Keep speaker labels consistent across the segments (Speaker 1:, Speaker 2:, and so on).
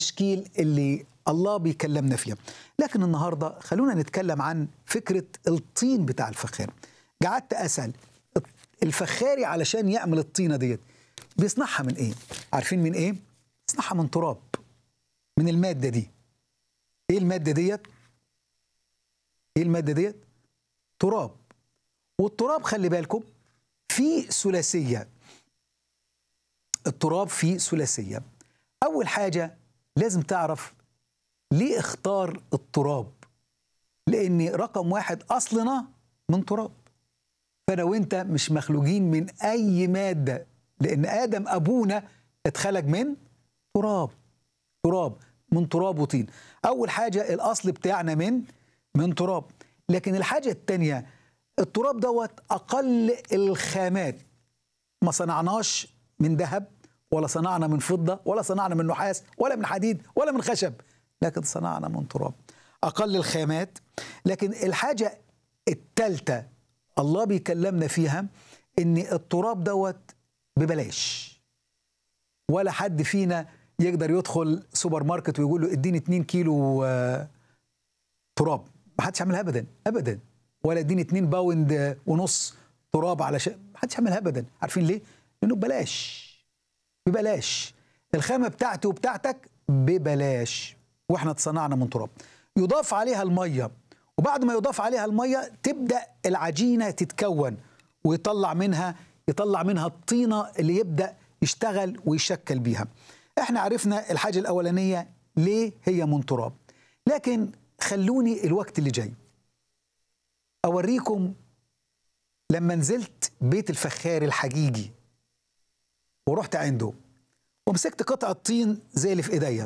Speaker 1: التشكيل اللي الله بيكلمنا فيها لكن النهارده خلونا نتكلم عن فكره الطين بتاع الفخار قعدت اسال الفخاري علشان يعمل الطينه ديت بيصنعها من ايه عارفين من ايه بيصنعها من تراب من الماده دي ايه الماده ديت ايه الماده ديت تراب والتراب خلي بالكم فيه ثلاثيه التراب فيه ثلاثيه اول حاجه لازم تعرف ليه اختار التراب لان رقم واحد اصلنا من تراب فانا وانت مش مخلوقين من اي ماده لان ادم ابونا اتخلق من تراب تراب من تراب وطين اول حاجه الاصل بتاعنا من من تراب لكن الحاجه الثانيه التراب دوت اقل الخامات ما صنعناش من ذهب ولا صنعنا من فضه ولا صنعنا من نحاس ولا من حديد ولا من خشب لكن صنعنا من تراب اقل الخامات لكن الحاجه الثالثه الله بيكلمنا فيها ان التراب دوت ببلاش ولا حد فينا يقدر يدخل سوبر ماركت ويقول له اديني 2 كيلو آه تراب ما حدش يعملها ابدا ابدا ولا اديني 2 باوند ونص تراب علشان ما حدش يعملها ابدا عارفين ليه؟ لانه ببلاش ببلاش الخامه بتاعتي وبتاعتك ببلاش واحنا اتصنعنا من تراب يضاف عليها الميه وبعد ما يضاف عليها الميه تبدا العجينه تتكون ويطلع منها يطلع منها الطينه اللي يبدا يشتغل ويشكل بيها احنا عرفنا الحاجه الاولانيه ليه هي من تراب لكن خلوني الوقت اللي جاي اوريكم لما نزلت بيت الفخار الحقيقي ورحت عنده ومسكت قطعه طين زي اللي في ايديا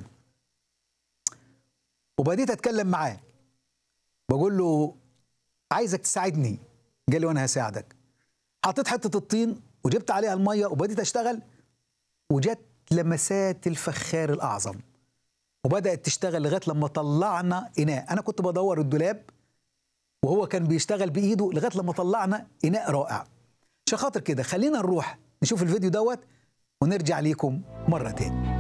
Speaker 1: وبديت اتكلم معاه بقول له عايزك تساعدني قال لي وانا هساعدك حطيت حته الطين وجبت عليها الميه وبديت اشتغل وجت لمسات الفخار الاعظم وبدات تشتغل لغايه لما طلعنا اناء انا كنت بدور الدولاب وهو كان بيشتغل بايده لغايه لما طلعنا اناء رائع عشان خاطر كده خلينا نروح نشوف الفيديو دوت ونرجع ليكم مره تاني